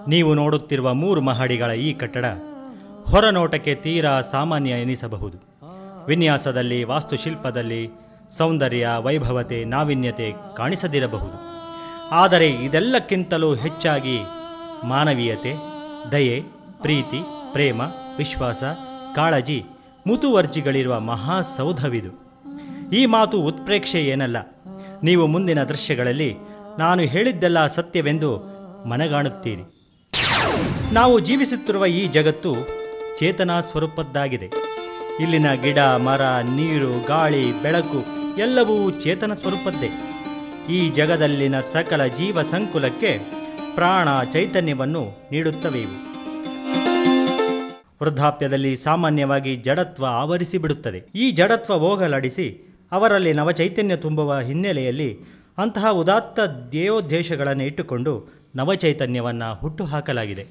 ನೀವು ನೋಡುತ್ತಿರುವ ಮೂರು ಮಹಡಿಗಳ ಈ ಕಟ್ಟಡ ಹೊರನೋಟಕ್ಕೆ ತೀರಾ ಸಾಮಾನ್ಯ ಎನಿಸಬಹುದು ವಿನ್ಯಾಸದಲ್ಲಿ ವಾಸ್ತುಶಿಲ್ಪದಲ್ಲಿ ಸೌಂದರ್ಯ ವೈಭವತೆ ನಾವೀನ್ಯತೆ ಕಾಣಿಸದಿರಬಹುದು ಆದರೆ ಇದೆಲ್ಲಕ್ಕಿಂತಲೂ ಹೆಚ್ಚಾಗಿ ಮಾನವೀಯತೆ ದಯೆ ಪ್ರೀತಿ ಪ್ರೇಮ ವಿಶ್ವಾಸ ಕಾಳಜಿ ಮುತುವರ್ಜಿಗಳಿರುವ ಮಹಾಸೌಧವಿದು ಈ ಮಾತು ಉತ್ಪ್ರೇಕ್ಷೆ ಏನಲ್ಲ ನೀವು ಮುಂದಿನ ದೃಶ್ಯಗಳಲ್ಲಿ ನಾನು ಹೇಳಿದ್ದೆಲ್ಲ ಸತ್ಯವೆಂದು ಮನಗಾಣುತ್ತೀರಿ ನಾವು ಜೀವಿಸುತ್ತಿರುವ ಈ ಜಗತ್ತು ಚೇತನ ಸ್ವರೂಪದ್ದಾಗಿದೆ ಇಲ್ಲಿನ ಗಿಡ ಮರ ನೀರು ಗಾಳಿ ಬೆಳಕು ಎಲ್ಲವೂ ಚೇತನ ಸ್ವರೂಪದ್ದೇ ಈ ಜಗದಲ್ಲಿನ ಸಕಲ ಜೀವ ಸಂಕುಲಕ್ಕೆ ಪ್ರಾಣ ಚೈತನ್ಯವನ್ನು ನೀಡುತ್ತವೆ ಇವು ವೃದ್ಧಾಪ್ಯದಲ್ಲಿ ಸಾಮಾನ್ಯವಾಗಿ ಜಡತ್ವ ಆವರಿಸಿ ಬಿಡುತ್ತದೆ ಈ ಜಡತ್ವ ಹೋಗಲಾಡಿಸಿ ಅವರಲ್ಲಿ ನವಚೈತನ್ಯ ತುಂಬುವ ಹಿನ್ನೆಲೆಯಲ್ಲಿ ಅಂತಹ ಉದಾತ್ತ ಧ್ಯೇಯೋದ್ದೇಶಗಳನ್ನು ಇಟ್ಟುಕೊಂಡು ನವಚೈತನ್ಯವನ್ನು ಹುಟ್ಟುಹಾಕಲಾಗಿದೆ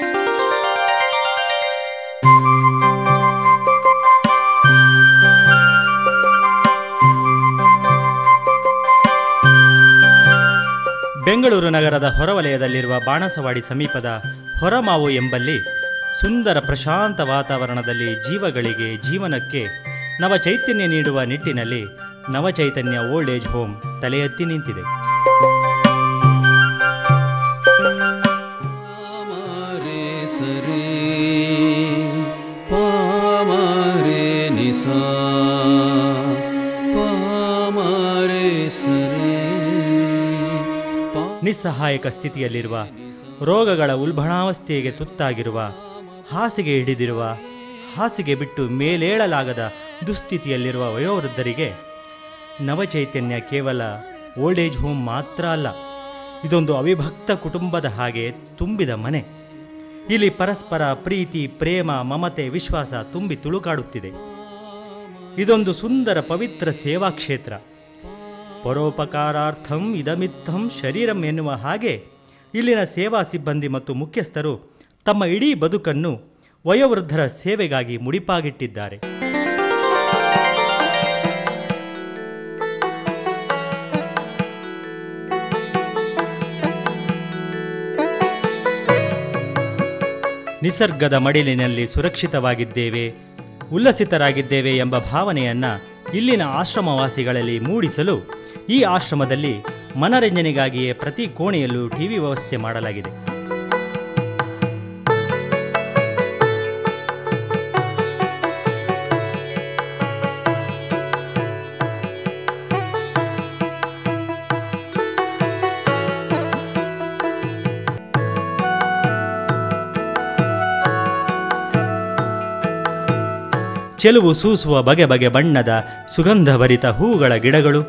ಬೆಂಗಳೂರು ನಗರದ ಹೊರವಲಯದಲ್ಲಿರುವ ಬಾಣಸವಾಡಿ ಸಮೀಪದ ಹೊರಮಾವು ಎಂಬಲ್ಲಿ ಸುಂದರ ಪ್ರಶಾಂತ ವಾತಾವರಣದಲ್ಲಿ ಜೀವಗಳಿಗೆ ಜೀವನಕ್ಕೆ ನವಚೈತನ್ಯ ನೀಡುವ ನಿಟ್ಟಿನಲ್ಲಿ ನವಚೈತನ್ಯ ಓಲ್ಡ್ ಏಜ್ ಹೋಮ್ ತಲೆ ಎತ್ತಿ ನಿಂತಿದೆ ಪಾಮರೆ ಸರೆ ಪಾಮರೆ ನಿಸಾ ಪಾಮರೆ ಸರೆ ಪಾ ನಿಸ್ಸಹಾಯಕ ಸ್ಥಿತಿಯಲ್ಲಿರುವ ರೋಗಗಳ ಉಲ್ಬಣಾವಸ್ಥೆಗೆ ತುತ್ತಾಗಿರುವ ಹಾಸಿಗೆ ಹಿಡಿದಿರುವ ಹಾಸಿಗೆ ಬಿಟ್ಟು ಮೇಲೇಳಲಾಗದ ದುಸ್ಥಿತಿಯಲ್ಲಿರುವ ವಯೋವೃದ್ಧರಿಗೆ ನವಚೈತನ್ಯ ಕೇವಲ ಓಲ್ಡ್ ಏಜ್ ಹೋಮ್ ಮಾತ್ರ ಅಲ್ಲ ಇದೊಂದು ಅವಿಭಕ್ತ ಕುಟುಂಬದ ಹಾಗೆ ತುಂಬಿದ ಮನೆ ಇಲ್ಲಿ ಪರಸ್ಪರ ಪ್ರೀತಿ ಪ್ರೇಮ ಮಮತೆ ವಿಶ್ವಾಸ ತುಂಬಿ ತುಳುಕಾಡುತ್ತಿದೆ ಇದೊಂದು ಸುಂದರ ಪವಿತ್ರ ಸೇವಾ ಕ್ಷೇತ್ರ ಪರೋಪಕಾರಾರ್ಥಂ ಇದಮಿತ್ತಂ ಶರೀರಂ ಎನ್ನುವ ಹಾಗೆ ಇಲ್ಲಿನ ಸೇವಾ ಸಿಬ್ಬಂದಿ ಮತ್ತು ಮುಖ್ಯಸ್ಥರು ತಮ್ಮ ಇಡೀ ಬದುಕನ್ನು ವಯೋವೃದ್ಧರ ಸೇವೆಗಾಗಿ ಮುಡಿಪಾಗಿಟ್ಟಿದ್ದಾರೆ ನಿಸರ್ಗದ ಮಡಿಲಿನಲ್ಲಿ ಸುರಕ್ಷಿತವಾಗಿದ್ದೇವೆ ಉಲ್ಲಸಿತರಾಗಿದ್ದೇವೆ ಎಂಬ ಭಾವನೆಯನ್ನ ಇಲ್ಲಿನ ಆಶ್ರಮವಾಸಿಗಳಲ್ಲಿ ಮೂಡಿಸಲು ಈ ಆಶ್ರಮದಲ್ಲಿ ಮನರಂಜನೆಗಾಗಿಯೇ ಪ್ರತಿ ಕೋಣೆಯಲ್ಲೂ ಟಿವಿ ವ್ಯವಸ್ಥೆ ಮಾಡಲಾಗಿದೆ ಚೆಲುವು ಸೂಸುವ ಬಗೆ ಬಗೆ ಬಣ್ಣದ ಸುಗಂಧಭರಿತ ಹೂಗಳ ಗಿಡಗಳು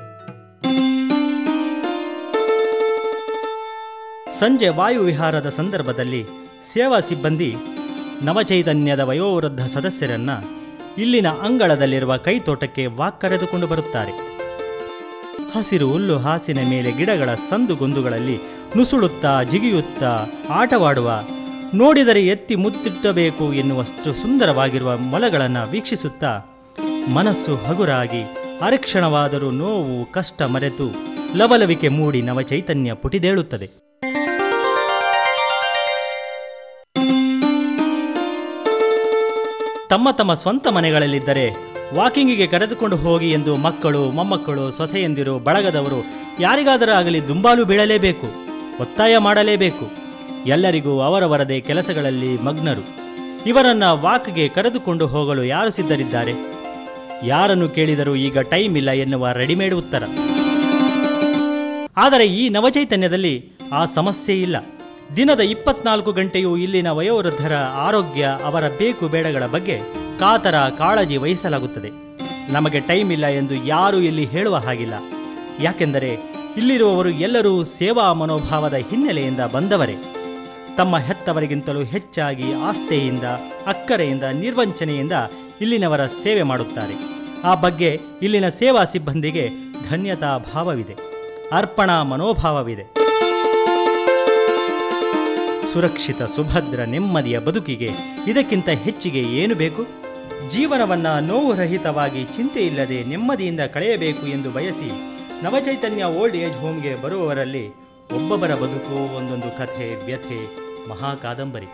ಸಂಜೆ ವಾಯುವಿಹಾರದ ಸಂದರ್ಭದಲ್ಲಿ ಸೇವಾ ಸಿಬ್ಬಂದಿ ನವಚೈತನ್ಯದ ವಯೋವೃದ್ಧ ಸದಸ್ಯರನ್ನ ಇಲ್ಲಿನ ಅಂಗಳದಲ್ಲಿರುವ ಕೈತೋಟಕ್ಕೆ ವಾಕ್ ಕರೆದುಕೊಂಡು ಬರುತ್ತಾರೆ ಹಸಿರು ಹುಲ್ಲು ಹಾಸಿನ ಮೇಲೆ ಗಿಡಗಳ ಸಂದುಗೊಂದುಗಳಲ್ಲಿ ನುಸುಳುತ್ತಾ ಜಿಗಿಯುತ್ತಾ ಆಟವಾಡುವ ನೋಡಿದರೆ ಎತ್ತಿ ಮುತ್ತಿಟ್ಟಬೇಕು ಎನ್ನುವಷ್ಟು ಸುಂದರವಾಗಿರುವ ಮೊಲಗಳನ್ನು ವೀಕ್ಷಿಸುತ್ತಾ ಮನಸ್ಸು ಹಗುರಾಗಿ ಅರಕ್ಷಣವಾದರೂ ನೋವು ಕಷ್ಟ ಮರೆತು ಲವಲವಿಕೆ ಮೂಡಿ ನವಚೈತನ್ಯ ಪುಟಿದೇಳುತ್ತದೆ ತಮ್ಮ ತಮ್ಮ ಸ್ವಂತ ಮನೆಗಳಲ್ಲಿದ್ದರೆ ವಾಕಿಂಗಿಗೆ ಕರೆದುಕೊಂಡು ಹೋಗಿ ಎಂದು ಮಕ್ಕಳು ಮೊಮ್ಮಕ್ಕಳು ಸೊಸೆಯಂದಿರು ಬಳಗದವರು ಯಾರಿಗಾದರೂ ಆಗಲಿ ದುಂಬಾಲು ಬೀಳಲೇಬೇಕು ಒತ್ತಾಯ ಮಾಡಲೇಬೇಕು ಎಲ್ಲರಿಗೂ ಅವರವರದೇ ಕೆಲಸಗಳಲ್ಲಿ ಮಗ್ನರು ಇವರನ್ನ ವಾಕ್ಗೆ ಕರೆದುಕೊಂಡು ಹೋಗಲು ಯಾರು ಸಿದ್ಧರಿದ್ದಾರೆ ಯಾರನ್ನು ಕೇಳಿದರೂ ಈಗ ಟೈಮ್ ಇಲ್ಲ ಎನ್ನುವ ರೆಡಿಮೇಡ್ ಉತ್ತರ ಆದರೆ ಈ ನವಚೈತನ್ಯದಲ್ಲಿ ಆ ಸಮಸ್ಯೆ ಇಲ್ಲ ದಿನದ ಇಪ್ಪತ್ನಾಲ್ಕು ಗಂಟೆಯೂ ಇಲ್ಲಿನ ವಯೋವೃದ್ಧರ ಆರೋಗ್ಯ ಅವರ ಬೇಕು ಬೇಡಗಳ ಬಗ್ಗೆ ಕಾತರ ಕಾಳಜಿ ವಹಿಸಲಾಗುತ್ತದೆ ನಮಗೆ ಟೈಮ್ ಇಲ್ಲ ಎಂದು ಯಾರೂ ಇಲ್ಲಿ ಹೇಳುವ ಹಾಗಿಲ್ಲ ಯಾಕೆಂದರೆ ಇಲ್ಲಿರುವವರು ಎಲ್ಲರೂ ಸೇವಾ ಮನೋಭಾವದ ಹಿನ್ನೆಲೆಯಿಂದ ಬಂದವರೇ ತಮ್ಮ ಹೆತ್ತವರಿಗಿಂತಲೂ ಹೆಚ್ಚಾಗಿ ಆಸ್ಥೆಯಿಂದ ಅಕ್ಕರೆಯಿಂದ ನಿರ್ವಂಚನೆಯಿಂದ ಇಲ್ಲಿನವರ ಸೇವೆ ಮಾಡುತ್ತಾರೆ ಆ ಬಗ್ಗೆ ಇಲ್ಲಿನ ಸೇವಾ ಸಿಬ್ಬಂದಿಗೆ ಧನ್ಯತಾ ಭಾವವಿದೆ ಅರ್ಪಣಾ ಮನೋಭಾವವಿದೆ ಸುರಕ್ಷಿತ ಸುಭದ್ರ ನೆಮ್ಮದಿಯ ಬದುಕಿಗೆ ಇದಕ್ಕಿಂತ ಹೆಚ್ಚಿಗೆ ಏನು ಬೇಕು ಜೀವನವನ್ನ ನೋವುರಹಿತವಾಗಿ ಚಿಂತೆ ಇಲ್ಲದೆ ನೆಮ್ಮದಿಯಿಂದ ಕಳೆಯಬೇಕು ಎಂದು ಬಯಸಿ ನವಚೈತನ್ಯ ಓಲ್ಡ್ ಏಜ್ ಹೋಮ್ಗೆ ಬರುವವರಲ್ಲಿ ಒಬ್ಬೊಬ್ಬರ ಬದುಕು ಒಂದೊಂದು ಕಥೆ ವ್ಯಥೆ ಮಹಾ ಕಾದಂಬರಿ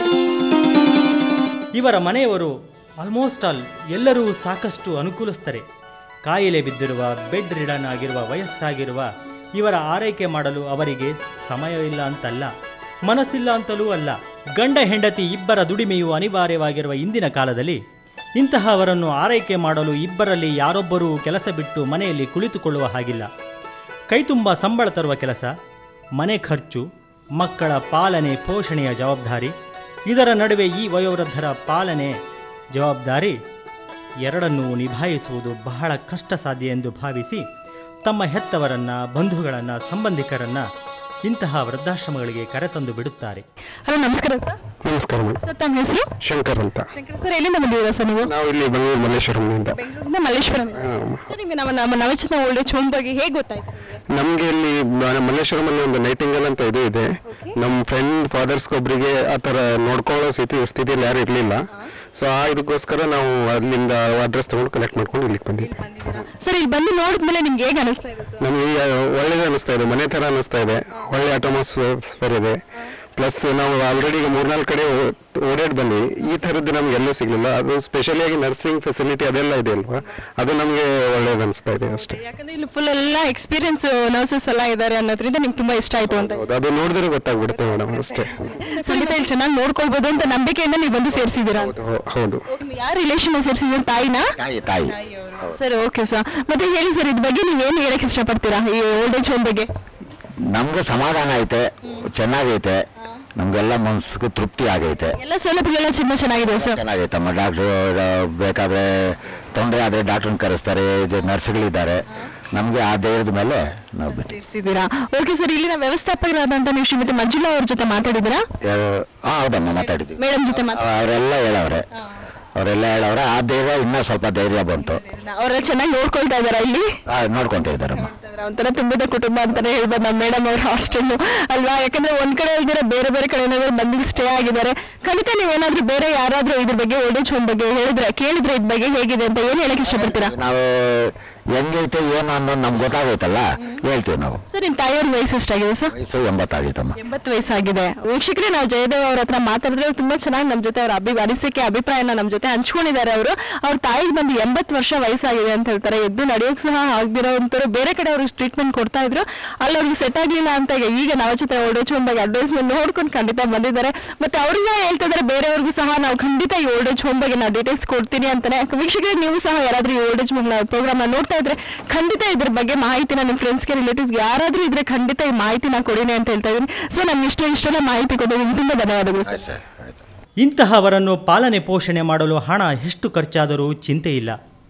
ಇವರ ಮನೆಯವರು ಆಲ್ಮೋಸ್ಟ್ ಆಲ್ ಎಲ್ಲರೂ ಸಾಕಷ್ಟು ಅನುಕೂಲಿಸ್ತಾರೆ ಕಾಯಿಲೆ ಬಿದ್ದಿರುವ ಬೆಡ್ ರಿಡನ್ ಆಗಿರುವ ವಯಸ್ಸಾಗಿರುವ ಇವರ ಆರೈಕೆ ಮಾಡಲು ಅವರಿಗೆ ಸಮಯವಿಲ್ಲ ಅಂತಲ್ಲ ಮನಸ್ಸಿಲ್ಲ ಅಂತಲೂ ಅಲ್ಲ ಗಂಡ ಹೆಂಡತಿ ಇಬ್ಬರ ದುಡಿಮೆಯು ಅನಿವಾರ್ಯವಾಗಿರುವ ಇಂದಿನ ಕಾಲದಲ್ಲಿ ಇಂತಹವರನ್ನು ಆರೈಕೆ ಮಾಡಲು ಇಬ್ಬರಲ್ಲಿ ಯಾರೊಬ್ಬರೂ ಕೆಲಸ ಬಿಟ್ಟು ಮನೆಯಲ್ಲಿ ಕುಳಿತುಕೊಳ್ಳುವ ಹಾಗಿಲ್ಲ ಕೈತುಂಬ ಸಂಬಳ ತರುವ ಕೆಲಸ ಮನೆ ಖರ್ಚು ಮಕ್ಕಳ ಪಾಲನೆ ಪೋಷಣೆಯ ಜವಾಬ್ದಾರಿ ಇದರ ನಡುವೆ ಈ ವಯೋವೃದ್ಧರ ಪಾಲನೆ ಜವಾಬ್ದಾರಿ ಎರಡನ್ನೂ ನಿಭಾಯಿಸುವುದು ಬಹಳ ಕಷ್ಟ ಸಾಧ್ಯ ಎಂದು ಭಾವಿಸಿ ತಮ್ಮ ಹೆತ್ತವರನ್ನು ಬಂಧುಗಳನ್ನು ಸಂಬಂಧಿಕರನ್ನು ಇಂತಹ ವೃದ್ಧಾಶ್ರಮಗಳಿಗೆ ಕರೆತಂದು ಬಿಡುತ್ತಾರೆ ಹಲೋ ನಮಸ್ಕಾರ ಸರ್ ನಮಸ್ಕಾರ ಮೇಡಮ್ ಸರ್ ತಮ್ಮ ಹೆಸರು ಶಂಕರ್ ಅಂತ ಶಂಕರ್ ಸರ್ ಎಲ್ಲಿಂದ ಬಂದಿದ್ದೀರಾ ಸರ್ ನೀವು ನಾವು ಇಲ್ಲಿ ಬೆಂಗಳೂರು ಮಲ್ಲೇಶ್ವರಂನಿಂದ ಬೆಂಗಳೂರಿಂದ ಮಲ್ಲೇಶ್ವರಂ ಸರ್ ನಿಮಗೆ ನಮ್ಮ ನಮ್ಮ ನವಚೇತನ ಓಲ್ಡ್ ಏಜ್ ಹೋಮ್ ಬಗ್ಗೆ ಹೇಗೆ ಗೊತ್ತಾಯ್ತು ನಿಮಗೆ ನಮ್ಗೆ ಇಲ್ಲಿ ಮ- ಮಲ್ಲೇಶ್ವರಮಲ್ಲಿ ಒಂದು ನೈಟಿಂಗಲ್ ಅಂತ ಇದು ಇದೆ ನಮ್ಮ ಫ್ರೆಂಡ್ ಫಾದರ್ಸ್ ಒಬ್ರಿಗೆ ಆ ಥರ ನೋಡ್ಕೊಳ್ಳೋ ಸ್ಥಿತಿ ಸ್ಥಿತಿಯಲ್ಲಿ ಯಾರು ಇರಲಿಲ್ಲ ಸೊ ಆ ಇದಕ್ಕೋಸ್ಕರ ನಾವು ಅಲ್ಲಿಂದ ಅಡ್ರೆಸ್ ತಗೊಂಡು ಕಲೆಕ್ಟ್ ಮಾಡ್ಕೊಂಡು ಇಲ್ಲಿಗೆ ಬಂದ್ವಿ ಸರ್ ಇಲ್ಲಿ ಬಂದು ನೋಡಿದ್ಮೇಲೆ ನಿಮ್ಗೆ ಹೇಗೆ ಅನಿಸ್ತಾ ಇದೆ ಸರ್ ನಮಗೆ ಒಳ್ಳೇದು ಅನಿಸ್ತಾ ಇದೆ ಮನೆ ಥರ ಅನಿಸ್ತಾ ಇದೆ ಒಳ್ಳೆ ಅಟಮಾಸ್ಫಿಯರ್ ಇದೆ ಪ್ಲಸ್ ನಾವು ಆಲ್ರೆಡಿ ಈಗ ಮೂರ್ನಾಲ್ಕು ಕಡೆ ಓಡಾಡಿ ಬಂದ್ವಿ ಈ ಥರದ್ದು ನಮ್ಗೆ ಎಲ್ಲೂ ಸಿಗಲಿಲ್ಲ ಅದು ಸ್ಪೆಷಲಿಯಾಗಿ ನರ್ಸಿಂಗ್ ಫೆಸಿಲಿಟಿ ಅದೆಲ್ಲ ಇದೆ ಅಲ್ವಾ ಅದು ನಮಗೆ ಒಳ್ಳೇದು ಅನಿಸ್ತಾ ಇದೆ ಅಷ್ಟೇ ಯಾಕಂದ್ರೆ ಇಲ್ಲಿ ಫುಲ್ ಎಲ್ಲ ಎಕ್ಸ್ಪೀರಿಯನ್ಸ್ ನರ್ಸಸ್ ಎಲ್ಲ ಇದ್ದಾರೆ ಅನ್ನೋದ್ರಿಂದ ನಿಮ್ಗೆ ತುಂಬಾ ಇಷ್ಟ ಆಯ್ತು ಅಂತ ಹೌದು ಅದು ನೋಡಿದ್ರೆ ಗೊತ್ತಾಗ್ಬಿಡುತ್ತೆ ಮೇಡಮ್ ಅಷ್ಟೇ ಖಂಡಿತ ಇಲ್ಲಿ ಚೆನ್ನಾಗಿ ನೋಡ್ಕೊಳ್ಬೋದು ಅಂತ ನಂಬಿಕೆಯಿಂದ ನೀವು ಬಂದು ಸೇರಿಸಿದ್ದೀರಾ ಹೌದು ಹೌ- ಹೌದು ಯಾರ ರಿಲೇಷನ್ ಸೇರಿಸಿದ್ರೆ ತಾಯಿನಾ ತಾಯಿ ತಾಯಿ ಸರ್ ಓಕೆ ಸರ್ ಮತ್ತೆ ಹೇಳಿ ಸರ್ ಇದ್ರ ಬಗ್ಗೆ ನೀವು ಏನು ಹೇಳಕ್ ಇಷ್ಟಪಡ್ತೀರಾ ಈ ಓಲ್ಡ್ ಏಜ್ ಹೋಮ್ ಬಗ್ಗೆ ನಮ್ಗೆ ಸಮಾಧಾನ ಐತೆ ಚೆನ್ನಾಗೈತೆ ನಮ್ಗೆಲ್ಲ ಮನ್ಸಿಗೆ ತೃಪ್ತಿ ಆಗೈತೆ ಎಲ್ಲ ಸೌಲಭ್ಯಗಳೆಲ್ಲ ತುಂಬಾ ಚೆನ್ನಾಗಿದೆ ಸರ್ ಚೆನ್ನಾಗೈತಮ್ಮ ಡಾಕ್ಟ್ರು ಬೇಕಾದ್ರೆ ತೊಂದರೆ ಆದರೆ ಡಾಕ್ಟ್ರನ್ನ ಕರೆಸ್ತಾರೆ ಇದು ನರ್ಸ್ಗಳಿದ್ದಾರೆ ನಮಗೆ ಆ ಧೈರ್ಯದ ಮೇಲೆ ನಾವು ಬಿಟ್ಟು ಸೇರಿಸಿದ್ದೀರಾ ಓಕೆ ಸರ್ ಇಲ್ಲಿನ ವ್ಯವಸ್ಥಾಪಕರಾದಂತ ನೀವು ಶ್ರೀಮತಿ ಮಂಜುಳಾ ಅವ್ರ ಜೊತೆ ಮಾತಾಡಿದ್ದೀರಾ ಹಾಂ ಹೌದಮ್ಮ ಮಾತಾಡಿದ್ವಿ ಮೇಡಮ್ ಜೊತೆ ಮಾತಾಡಿ ಅವರೆಲ್ಲ ಹೇಳವ್ರೆ ಅವರೆಲ್ಲ ಹೇಳವ್ರೆ ಆ ಧೈರ್ಯ ಇನ್ನೂ ಸ್ವಲ್ಪ ಧೈರ್ಯ ಬಂತು ಅವರೆಲ್ಲ ಚೆನ್ನಾಗಿ ನೋಡ್ಕೊಳ್ತಾ ಇದಾರಾ ಇಲ್ಲಿ ಆ, ನೋಡ್ಕೊಂತ ಇದ್ದಾರಮ್ಮ ಒಂಥರ ತುಂಬದ ಕುಟುಂಬ ಅಂತಾನೆ ಹೇಳ್ಬೋದು ನಮ್ಮ ಮೇಡಮ್ ಅವ್ರ ಹಾಸ್ಟೆಲ್ ಅಲ್ವಾ ಯಾಕಂದ್ರೆ ಒಂದ್ ಕಡೆ ಇಲ್ದಿರ ಬೇರೆ ಬೇರೆ ಕಡೆ ಏನಾದ್ರು ಬಂದು ಸ್ಟೇ ಆಗಿದ್ದಾರೆ ಖಂಡಿತ ನೀವೇನಾದ್ರೂ ಬೇರೆ ಯಾರಾದ್ರೂ ಇದ್ರ ಬಗ್ಗೆ ಓಲ್ಡ್ ಏಜ್ ಹೋಮ್ ಬಗ್ಗೆ ಹೇಳಿದ್ರೆ ಕೇಳಿದ್ರೆ ಇದ್ರ ಬಗ್ಗೆ ಹೇಗಿದೆ ಅಂತ ಏನ್ ಹೇಳಕ್ ಇಷ್ಟಪಡ್ತೀರಾ ನಾವು ಹೆಂಗೈತೆ ಏನು ಅನ್ನೋದು ನಮ್ಗೆ ಗೊತ್ತಾಗೈತಲ್ಲ ಹೇಳ್ತೀವಿ ನಾವು ಸರ್ ನಿಮ್ ತಾಯಿಯವ್ರ ವಯಸ್ಸು ಎಷ್ಟಾಗಿದೆ ಸರ್ ವಯಸ್ಸು ಎಂಬತ್ತಾಗೈತಮ್ಮ ಎಂಬತ್ತು ವಯಸ್ಸಾಗಿದೆ ವೀಕ್ಷಕರೇ ನಾವು ಜಯದೇವ್ ಅವ್ರ ಹತ್ರ ಮಾತಾಡಿದ್ರೆ ತುಂಬಾ ಚೆನ್ನಾಗಿ ನಮ್ಮ ಜೊತೆ ಅವ್ರ ಅಭಿ ಅನಿಸಿಕೆ ಅಭಿಪ್ರಾಯನ ನಮ್ಮ ಜೊತೆ ಹಂಚ್ಕೊಂಡಿದ್ದಾರೆ ಅವರು ಅವ್ರ ತಾಯಿಗೆ ಬಂದು ಎಂಬತ್ತು ವರ್ಷ ವಯಸ್ಸಾಗಿದೆ ಅಂತ ಹೇಳ್ತಾರೆ ಎದ್ದು ನಡೆಯೋಕೆ ಸಹ ಆಗ್ದಿರೋಂಥವ್ರು ಬೇರೆ ಕಡೆ ಅವ್ರಿಗೆ ಟ್ರೀಟ್ಮೆಂಟ್ ಕೊಡ್ತಾ ಇದ್ರು ಅಲ್ಲಿ ಅವ್ರಿಗೆ ಸೆಟ್ ಆಗ್ಲಿಲ್ಲ ಅಂತ ಈಗ ಈಗ ನವಚಿತ್ರ ಓಲ್ಡ್ ಏಜ್ ಹೋಮ್ ಬಗ್ಗೆ ಅಡ್ವೈಸ್ಮೆಂಟ್ ನೋಡ್ಕೊಂಡು ಖಂಡಿತ ಬಂದಿದ್ದಾರೆ ಮತ್ತೆ ಅವರು ಸಹ ಹೇಳ್ತಾ ಇದ್ದಾರೆ ಬೇರೆಯವ್ರಿಗೂ ಸಹ ನಾವು ಖಂಡಿತ ಈ ಓಲ್ಡ್ ಏಜ್ ಹೋಮ್ ಬಗ್ಗೆ ನಾವು ಡೀಟೇಲ್ಸ್ ಕೊಡ್ತೀನಿ ಅಂತಾನೆ ವೀಕ್ಷಕರೇ ನೀವು ಸಹ ಯಾರಾದ್ರೂ ಈ ಓಲ್ಡ್ ಏಜ್ ಹೋಮ್ ಪ್ರೋಗ್ರಾಮ್ ನೋಡ್ತಾ ಇದ್ರೆ ಖಂಡಿತ ಇದ್ರ ಬಗ್ಗೆ ಮಾಹಿತಿನ ನಿಮ್ಮ ಫ್ರೆಂಡ್ಸ್ಗೆ ರಿಲೇಟಿವ್ಸ್ಗೆ ಯಾರಾದ್ರೂ ಇದ್ರೆ ಖಂಡಿತ ಈ ಮಾಹಿತಿನ ಕೊಡಿನಿ ಅಂತ ಹೇಳ್ತಾ ಇದೀನಿ ಸೊ ನಮ್ಗೆ ಇಷ್ಟ ಇಷ್ಟೆಲ್ಲ ಮಾಹಿತಿ ಕೊಡೋದಕ್ಕೆ ತುಂಬಾ ಧನ್ಯವಾದಗಳು ಸರ್ ಸರ್ ಆಯ್ತು ಇಂತಹವರನ್ನು ಪಾಲನೆ ಪೋಷಣೆ ಮಾಡಲು ಹಣ ಎಷ್ಟು ಖರ್ಚಾದರೂ ಚಿಂತೆ ಇಲ್ಲ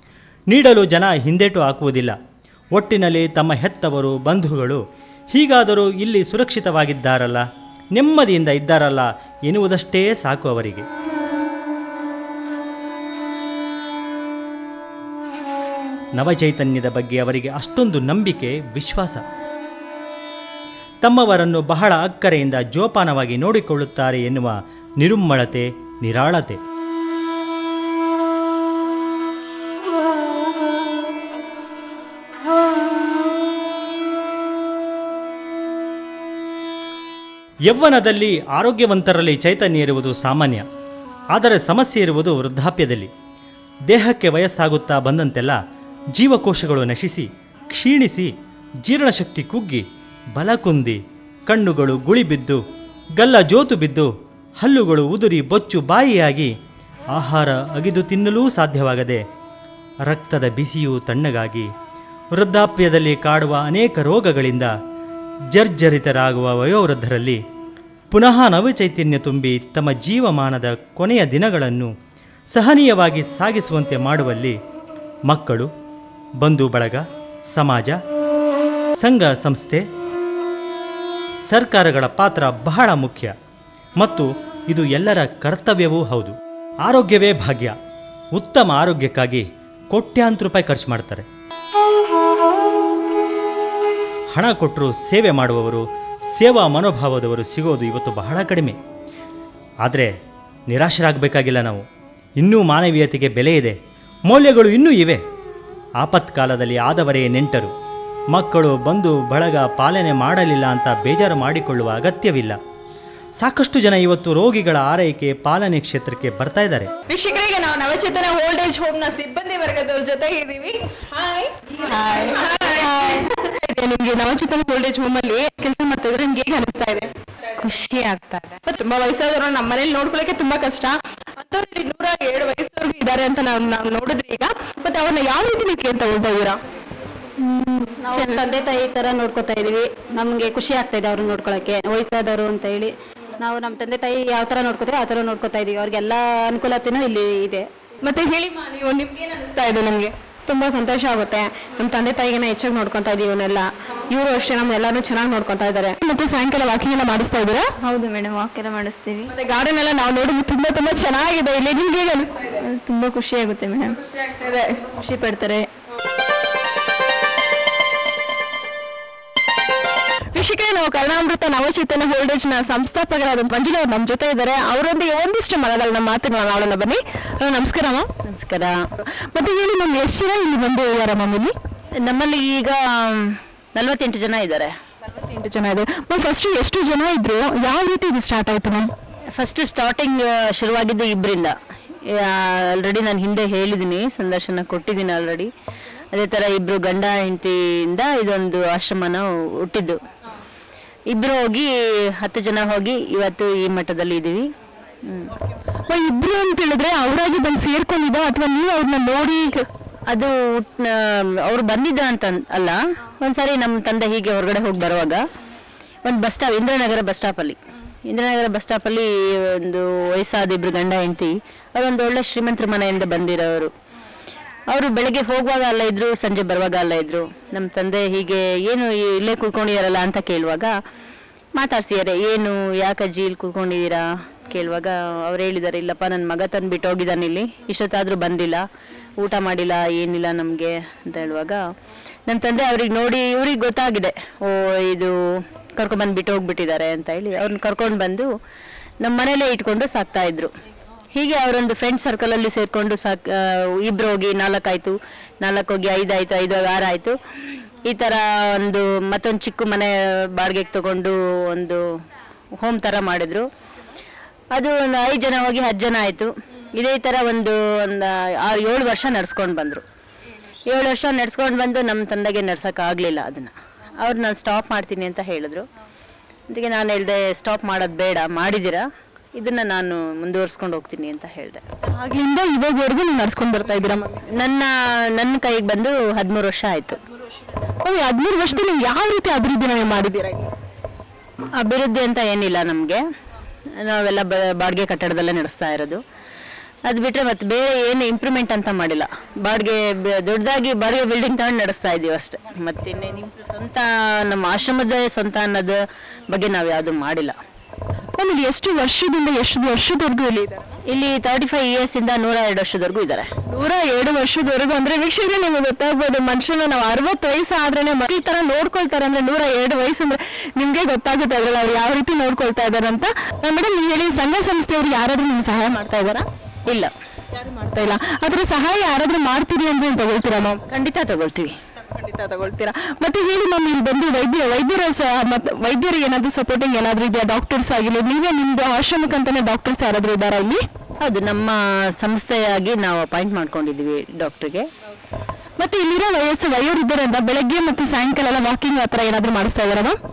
ನೀಡಲು ಜನ ಹಿಂದೇಟು ಹಾಕುವುದಿಲ್ಲ ಒಟ್ಟಿನಲ್ಲಿ ತಮ್ಮ ಹೆತ್ತವರು ಬಂಧುಗಳು ಹೀಗಾದರೂ ಇಲ್ಲಿ ಸುರಕ್ಷಿತವಾಗಿದ್ದಾರಲ್ಲ ನೆಮ್ಮದಿಯಿಂದ ಇದ್ದಾರಲ್ಲ ಎನ್ನುವುದಷ್ಟೇ ಸಾಕು ಅವರಿಗೆ ನವಚೈತನ್ಯದ ಬಗ್ಗೆ ಅವರಿಗೆ ಅಷ್ಟೊಂದು ನಂಬಿಕೆ ವಿಶ್ವಾಸ ತಮ್ಮವರನ್ನು ಬಹಳ ಅಕ್ಕರೆಯಿಂದ ಜೋಪಾನವಾಗಿ ನೋಡಿಕೊಳ್ಳುತ್ತಾರೆ ಎನ್ನುವ ನಿರುಮ್ಮಳತೆ ನಿರಾಳತೆ ಯೌವನದಲ್ಲಿ ಆರೋಗ್ಯವಂತರಲ್ಲಿ ಚೈತನ್ಯ ಇರುವುದು ಸಾಮಾನ್ಯ ಆದರೆ ಸಮಸ್ಯೆ ಇರುವುದು ವೃದ್ಧಾಪ್ಯದಲ್ಲಿ ದೇಹಕ್ಕೆ ವಯಸ್ಸಾಗುತ್ತಾ ಬಂದಂತೆಲ್ಲ ಜೀವಕೋಶಗಳು ನಶಿಸಿ ಕ್ಷೀಣಿಸಿ ಜೀರ್ಣಶಕ್ತಿ ಕುಗ್ಗಿ ಬಲ ಕುಂದಿ ಕಣ್ಣುಗಳು ಗುಳಿಬಿದ್ದು ಗಲ್ಲ ಜೋತು ಬಿದ್ದು ಹಲ್ಲುಗಳು ಉದುರಿ ಬೊಚ್ಚು ಬಾಯಿಯಾಗಿ ಆಹಾರ ಅಗಿದು ತಿನ್ನಲೂ ಸಾಧ್ಯವಾಗದೆ ರಕ್ತದ ಬಿಸಿಯು ತಣ್ಣಗಾಗಿ ವೃದ್ಧಾಪ್ಯದಲ್ಲಿ ಕಾಡುವ ಅನೇಕ ರೋಗಗಳಿಂದ ಜರ್ಜರಿತರಾಗುವ ವಯೋವೃದ್ಧರಲ್ಲಿ ಪುನಃ ನವಚೈತನ್ಯ ತುಂಬಿ ತಮ್ಮ ಜೀವಮಾನದ ಕೊನೆಯ ದಿನಗಳನ್ನು ಸಹನೀಯವಾಗಿ ಸಾಗಿಸುವಂತೆ ಮಾಡುವಲ್ಲಿ ಮಕ್ಕಳು ಬಂಧು ಬಳಗ ಸಮಾಜ ಸಂಘ ಸಂಸ್ಥೆ ಸರ್ಕಾರಗಳ ಪಾತ್ರ ಬಹಳ ಮುಖ್ಯ ಮತ್ತು ಇದು ಎಲ್ಲರ ಕರ್ತವ್ಯವೂ ಹೌದು ಆರೋಗ್ಯವೇ ಭಾಗ್ಯ ಉತ್ತಮ ಆರೋಗ್ಯಕ್ಕಾಗಿ ಕೋಟ್ಯಾಂತರ ರೂಪಾಯಿ ಖರ್ಚು ಮಾಡ್ತಾರೆ ಹಣ ಕೊಟ್ಟರು ಸೇವೆ ಮಾಡುವವರು ಸೇವಾ ಮನೋಭಾವದವರು ಸಿಗೋದು ಇವತ್ತು ಬಹಳ ಕಡಿಮೆ ಆದರೆ ನಿರಾಶರಾಗಬೇಕಾಗಿಲ್ಲ ನಾವು ಇನ್ನೂ ಮಾನವೀಯತೆಗೆ ಬೆಲೆ ಇದೆ ಮೌಲ್ಯಗಳು ಇನ್ನೂ ಇವೆ ಆಪತ್ಕಾಲದಲ್ಲಿ ಆದವರೇ ನೆಂಟರು ಮಕ್ಕಳು ಬಂದು ಬಳಗ ಪಾಲನೆ ಮಾಡಲಿಲ್ಲ ಅಂತ ಬೇಜಾರು ಮಾಡಿಕೊಳ್ಳುವ ಅಗತ್ಯವಿಲ್ಲ ಸಾಕಷ್ಟು ಜನ ಇವತ್ತು ರೋಗಿಗಳ ಆರೈಕೆ ಪಾಲನೆ ಕ್ಷೇತ್ರಕ್ಕೆ ಬರ್ತಾ ಇದ್ದಾರೆ ವೀಕ್ಷಕರಿಗೆ ನಾವು ನವಚೇತನ ಓಲ್ಡ್ ಏಜ್ ಹೋಮ್ ನ ಸಿಬ್ಬಂದಿ ವರ್ಗದವ್ರ ಜೊತೆಗೆ ಇದ್ದೀವಿ ಹಾಯ್ ಹಾಯ್ ನಿಮ್ಗೆ ನವಚೇತನ ಓಲ್ಡ್ ಏಜ್ ಹೋಮ್ ಅಲ್ಲಿ ಕೆಲಸ ಮಾಡ್ತಾ ಇದ್ರೆ ನಿಮ್ಗೆ ಹೇಗೆ ಅನಿಸ್ತಾ ಇದೆ ಖುಷಿ ಆಗ್ತಾ ಇದೆ ತುಂಬಾ ವಯಸ್ಸಾದವರು ನಮ್ಮ ಮನೇಲಿ ನೋಡ್ಕೊಳಕ್ಕೆ ತುಂಬಾ ಕಷ್ಟ ಅಂತವ್ರಲ್ಲಿ ನೂರ ಏಳು ವಯಸ್ಸವರೆಗೂ ಇದ್ದಾರೆ ಅಂತ ನಾವು ನಾವು ನೋಡಿದ್ರಿ ಈಗ ಮತ್ತೆ ಅವ್ರನ್ನ ಯಾವ ರೀತಿ ನೀವು ಕೇರ್ ತಗೊಳ್ತಾ ಇದ್ದೀರಾ ನಾವು ತಂದೆ ತಾಯಿ ತರ ನೋಡ್ಕೊತಾ ಇದೀವಿ ನಮ್ಗೆ ಖುಷಿ ಆಗ್ತಾ ಇದೆ ಅವ್ರನ್ನ ನೋಡ್ಕೊಳಕ್ಕೆ ವಯಸ್ಸಾದವರು ಅಂತ ಹೇಳಿ ನಾವು ನಮ್ಮ ತಂದೆ ತಾಯಿ ಯಾವ ತರ ನೋಡ್ಕೋತೀವಿ ಆ ತರ ನೋಡ್ಕೊತಾ ಇದೀವಿ ಅವ್ರಿಗೆಲ್ಲ ಅನುಕೂಲತೆನೂ ಇಲ್ಲಿ ಇದೆ ಮತ್ತೆ ಹೇಳಿ ಮಾ ನೀವು ನಿಮ್ಗೆ ಏನ್ ಅನಿಸ್ತಾ ಇದೆ ನಮ್ಗೆ ತುಂಬಾ ಸಂತೋಷ ಆಗುತ್ತೆ ನಮ್ಮ ತಂದೆ ತಾಯಿಗೆನ ಹೆಚ್ಚಾಗಿ ನೋಡ್ಕೊಂತಾ ಇದೀವಿ ಇವನ್ನೆಲ್ಲ ಇವರು ಅಷ್ಟೇ ನಮ್ಮೆಲ್ಲಾನು ಚೆನ್ನಾಗಿ ನೋಡ್ಕೊಂತಾ ಇದ್ದಾರೆ ಮತ್ತೆ ಸಾಯಂಕಾಲ ವಾಕಿಂಗ್ ಎಲ್ಲ ಮಾಡಿಸ್ತಾ ಇದ್ದೀರಾ ಹೌದು ಮೇಡಮ್ ವಾಕ್ ಎಲ್ಲ ಮಾಡಿಸ್ತೀವಿ ಮತ್ತೆ ಗಾರ್ಡನ್ ಎಲ್ಲ ನಾವು ನೋಡಿದ್ವಿ ತುಂಬಾ ತುಂಬಾ ಚೆನ್ನಾಗಿದೆ ಇಲ್ಲಿ ನಿಮ್ಗೆ ಹೇಗೆ ಅನಿಸ್ತಾ ಇದೆ ತುಂಬಾ ಖುಷಿ ಆಗುತ್ತೆ ಮೇಡಮ್ ಖುಷಿ ಆಗ್ತಾ ಇದೆ ಖುಷಿ ಪಡ್ತಾರೆ ವೀಕ್ಷಕರೇ ನಾವು ಕರ್ಣಾಮೃತ ನವಚೇತನ ಹೋಲ್ಡೇಜ್ ನ ಸಂಸ್ಥಾಪಕರಾದ ಮಂಜುಳ ಅವ್ರು ನಮ್ಮ ಜೊತೆ ಇದ್ದಾರೆ ಅವರೊಂದಿಗೆ ಒಂದಿಷ್ಟು ಮನಗಳನ್ನ ಮಾತುಗಳನ್ನ ಆಡೋಣ ಬನ್ನಿ ಅಹ್, ನಮಸ್ಕಾರ ಮ್ಯಾಮ್ ನಮಸ್ಕಾರ ಮತ್ತೆ ಹೇಳಿ ಮ್ಯಾಮ್ ಎಷ್ಟು ಜನ ಇಲ್ಲಿ ಬಂದು ಇದ್ದಾರೆ ಮ್ಯಾಮ್ ಇಲ್ಲಿ ನಮ್ಮಲ್ಲಿ ಈಗ ನಲ್ವತ್ತೆಂಟು ಜನ ಇದ್ದಾರೆ ಎಂಟು ಜನ ಇದೆ ಮ್ಯಾಮ್ ಫಸ್ಟ್ ಎಷ್ಟು ಜನ ಇದ್ರು ಯಾವ ರೀತಿ ಇದು ಸ್ಟಾರ್ಟ್ ಆಯ್ತು ಮ್ಯಾಮ್ ಫಸ್ಟ್ ಸ್ಟಾರ್ಟಿಂಗ್ ಶುರುವಾಗಿದ್ದು ಇಬ್ಬರಿಂದ ಆಲ್ರೆಡಿ ನಾನು ಹಿಂದೆ ಹೇಳಿದ್ದೀನಿ ಸಂದರ್ಶನ ಕೊಟ್ಟಿದ್ದೀನಿ ಆಲ್ರೆಡಿ ಅದೇ ಥರ ಇಬ್ಬರು ಗಂಡ ಹೆಂಡತಿಯಿಂದ ಇದೊಂದು ಆಶ್ರಮನ ಹುಟ್ಟಿದ್ದು ಇಬ್ಬರು ಹೋಗಿ ಹತ್ತು ಜನ ಹೋಗಿ ಇವತ್ತು ಈ ಮಟ್ಟದಲ್ಲಿ ಇದ್ದೀವಿ ಹ್ಮ್. ಮ್ಯಾಮ್, ಇಬ್ರು ಅಂತ ಹೇಳಿದ್ರೆ ಅವರಾಗಿ ಬಂದು ಸೇರ್ಕೊಂಡಿದ್ದ ಅಥವಾ ನೀವು ಅವ್ರನ್ನ ನೋಡಿ ಅದು ಅವ್ರು ಬಂದಿದ್ದ ಅಂತ ಅನ್- ಅಲ್ಲ ಒಂದ್ಸಾರಿ ನಮ್ಮ ತಂದೆ ಹೀಗೆ ಹೊರಗಡೆ ಹೋಗಿ ಬರುವಾಗ ಒಂದು ಬಸ್ ಸ್ಟಾಪ್ ಇಂದ್ರನಗರ ಬಸ್ ಸ್ಟಾಪಲ್ಲಿ ಇಂದ್ರನಗರ ಬಸ್ ಸ್ಟಾಪಲ್ಲಿ ಒಂದು ವಯಸ್ಸಾದ ಇಬ್ರು ಗಂಡ ಹೆಂಡತಿ ಅವರೊಂದು ಒಳ್ಳೆ ಶ್ರೀಮಂತರ ಮನೆಯಿಂದ ಬಂದಿರೋರು ಅವರು ಬೆಳಗ್ಗೆ ಹೋಗುವಾಗ ಅಲ್ಲ ಇದ್ರು ಸಂಜೆ ಬರುವಾಗ ಅಲ್ಲ ಇದ್ರು ನಮ್ಮ ತಂದೆ ಹೀಗೆ ಏನು ಇಲ್ಲೇ ಕೂತ್ಕೊಂಡಿದಾರಲ್ಲ ಅಂತ ಕೇಳುವಾಗ ಮಾತಾಡ್ಸಿದ್ದಾರೆ ಏನು ಯಾಕಜ್ಜಿ ಇಲ್ಲಿ ಕೂತ್ಕೊಂಡಿದ್ದೀರಾ ಕೇಳುವಾಗ ಅವ್ರು ಹೇಳಿದ್ದಾರೆ ಇಲ್ಲಪ್ಪ ನನ್ನ ಮಗ ತಂದು ಬಿಟ್ಟು ಹೋಗಿದ್ದಾನೆ ಇಲ್ಲಿ ಇಷ್ಟೊತ್ತಾದರೂ ಬಂದಿಲ್ಲ ಊಟ ಮಾಡಿಲ್ಲ ಏನಿಲ್ಲ ನಮಗೆ ಅಂತ ಹೇಳುವಾಗ ನನ್ನ ತಂದೆ ಅವ್ರಿಗೆ ನೋಡಿ ಇವ್ರಿಗೆ ಗೊತ್ತಾಗಿದೆ ಓ ಇದು ಕರ್ಕೊಂಡ್ಬಂದು ಬಿಟ್ಟು ಹೋಗ್ಬಿಟ್ಟಿದ್ದಾರೆ ಅಂತ ಹೇಳಿ ಅವ್ರನ್ನ ಕರ್ಕೊಂಡು ಬಂದು ನಮ್ಮ ಮನೇಲೇ ಇಟ್ಕೊಂಡು ಸಾಕ್ತಾ ಇದ್ರು ಹೀಗೆ ಅವರೊಂದು ಫ್ರೆಂಡ್ ಸರ್ಕಲಲ್ಲಿ ಸೇರಿಕೊಂಡು ಸಾಕ್ ಆ, ಇಬ್ರು ಹೋಗಿ ನಾಲ್ಕಾಯ್ತು ನಾಲ್ಕು ಹೋಗಿ ಐದಾಯ್ತು ಐದು ಆರು ಆಯಿತು ಈ ಥರ ಒಂದು ಮತ್ತೊಂದು ಚಿಕ್ಕ ಮನೆ ಬಾಡಿಗೆಗೆ ತಗೊಂಡು ಒಂದು ಹೋಮ್ ಥರ ಮಾಡಿದ್ರು ಅದು ಒಂದು ಐದು ಜನ ಹೋಗಿ ಹತ್ತು ಜನ ಆಯಿತು ಇದೇ ಥರ ಒಂದು ಒಂದು ಆರು ಏಳು ವರ್ಷ ನಡ್ಸ್ಕೊಂಡು ಬಂದರು ಏಳು ವರ್ಷ ನಡ್ಸ್ಕೊಂಡು ಬಂದು ನಮ್ಮ ತಂದೆಗೆ ನಡ್ಸೋಕ್ಕಾಗಲಿಲ್ಲ ಅದನ್ನು ಅವ್ರು ನಾನು ಸ್ಟಾಪ್ ಮಾಡ್ತೀನಿ ಅಂತ ಹೇಳಿದ್ರು ಅದಕ್ಕೆ ನಾನು ಹೇಳಿದೆ ಸ್ಟಾಪ್ ಮಾಡೋದು ಬೇಡ ಮಾಡಿದ್ದೀರಾ ಇದನ್ನು ನಾನು ಮುಂದುವರ್ಸ್ಕೊಂಡು ಹೋಗ್ತೀನಿ ಅಂತ ಹೇಳಿದೆ ಆಗ್ಲಿಂದ ಇವಾಗವರೆಗೂ ನೀವು ನಡ್ಸ್ಕೊಂಡು ಬರ್ತಾ ಇದ್ದೀರಾ ಮ್ಯಾಮ್ ನನ್ನ ನನ್ನ ಕೈಗೆ ಬಂದು ಹದಿಮೂರು ವರ್ಷ ಆಯಿತು ಮ್ಯಾಮ್ ಹದಿಮೂರು ವರ್ಷದಲ್ಲಿ ನೀವು ಯಾವ ರೀತಿ ಅಭಿವೃದ್ಧಿನ ನೀವು ಮಾಡಿದ್ದೀರಾ ಇಲ್ಲಿ? ಅಭಿವೃದ್ಧಿ ಅಂತ ಏನಿಲ್ಲ ನಮಗೆ ನಾವೆಲ್ಲ ಬ ಬಾಡಿಗೆ ಕಟ್ಟಡದಲ್ಲೇ ನಡೆಸ್ತಾ ಇರೋದು ಅದು ಬಿಟ್ಟರೆ ಮತ್ತೆ ಬೇರೆ ಏನು ಇಂಪ್ರೂವ್ಮೆಂಟ್ ಅಂತ ಮಾಡಿಲ್ಲ ಬಾಡಿಗೆ ಬ- ದೊಡ್ಡದಾಗಿ ಬಾಡಿಗೆ ಬಿಲ್ಡಿಂಗ್ ತಗೊಂಡು ನಡೆಸ್ತಾ ಇದ್ದೀವಿ ಅಷ್ಟೇ ಮತ್ತೆ ಇನ್ನೇನು ಇಂಪ್ರೂವ್ ಸ್ವಂತ ನಮ್ಮ ಆಶ್ರಮದ ಸ್ವಂತ ಅನ್ನೋದು ಬಗ್ಗೆ ನಾವು ಯಾವುದು ಮಾಡಿಲ್ಲ ಮ್ಯಾಮ್ ಇಲ್ಲಿ ಎಷ್ಟು ವರ್ಷದಿಂದ ಎಷ್ಟು ವರ್ಷದವರೆಗೂ ಇಲ್ಲಿ ಇದ್ದಾರೆ ಇಲ್ಲಿ ತರ್ಟಿ ಫೈವ್ ಇಯರ್ಸಿಂದ ನೂರ ಎರಡು ವರ್ಷದವರೆಗೂ ಇದ್ದಾರೆ ನೂರ ಎರಡು ವರ್ಷದವರೆಗೂ ಅಂದ್ರೆ ವೀಕ್ಷಕರೇ ನಿಮಗೆ ಗೊತ್ತಾಗ್ಬೋದು ಮನುಷ್ಯನ ನಾವು ಅರವತ್ತು ವಯಸ್ಸು ಆದ್ರೇನೆ ಈ ತರ ನೋಡ್ಕೊಳ್ತಾರೆ ಅಂದ್ರೆ ನೂರ ಎರಡು ವಯಸ್ಸು ಅಂದ್ರೆ ನಿಮ್ಗೆ ಗೊತ್ತಾಗುತ್ತೆ ಅದ್ರಲ್ಲಿ ಅವ್ರು ಯಾವ ರೀತಿ ನೋಡ್ಕೊಳ್ತಾ ಇದಾರೆ ಅಂತ ಮೇಡಮ್ ನೀವು ಹೇಳಿ ಸಂಘ ಸಂಸ್ಥೆಯವರು ಯಾರಾದ್ರೂ ನಿಮ್ಗೆ ಸಹಾಯ ಮಾಡ್ತಾ ಇದಾರಾ ಇಲ್ಲ ಯಾರು ಮಾಡ್ತಾ ಇಲ್ಲ ಅದ್ರ ಸಹಾಯ ಯಾರಾದ್ರೂ ಮಾಡ್ತೀರಿ ಅಂತ ನೀವು ತಗೊಳ್ತೀರಾ ಮ್ಯಾಮ್ ಖಂಡಿತ ತಗೊಳ್ತೀವಿ ಖಂಡಿತ ತಗೊಳ್ತೀರಾ ಮತ್ತೆ ಹೇಳಿ ಮ್ಯಾಮ್ ಇಲ್ಲಿ ಬಂದು ವೈದ್ಯ ವೈದ್ಯರ ಸ- ಮತ್ತೆ ವೈದ್ಯರಿಗೆ ಏನಾದ್ರು ಸಪೋರ್ಟಿಂಗ್ ಏನಾದ್ರು ಇದೆಯಾ ಡಾಕ್ಟರ್ಸ್ ಆಗಿಲ್ಲ ನೀವೇ ನಿಮ್ದು ಆಶ್ರಮಕ್ಕಂತಾನೆ ಡಾಕ್ಟರ್ಸ್ ಯಾರಾದ್ರೂ ಇದ್ದಾರಾ ಇಲ್ಲಿ ಹೌದು ನಮ್ಮ ಸಂಸ್ಥೆಯಾಗಿ ನಾವು ಅಪಾಯಿಂಟ್ ಮಾಡ್ಕೊಂಡಿದ್ದೀವಿ ಡಾಕ್ಟ್ರಿಗೆ ಮತ್ತೆ ಇಲ್ಲಿರೋ ವಯಸ್ಸು ವಯೋವೃದ್ಧರಿಂದ ಬೆಳಗ್ಗೆ ಮತ್ತು ಸಾಯಂಕಾಲ ಎಲ್ಲ ವಾಕಿಂಗ್ ಆ ಥರ ಏನಾದ್ರು ಮಾಡಿಸ್ತಾ ಇದಾರಾ ಮ್ಯಾಮ್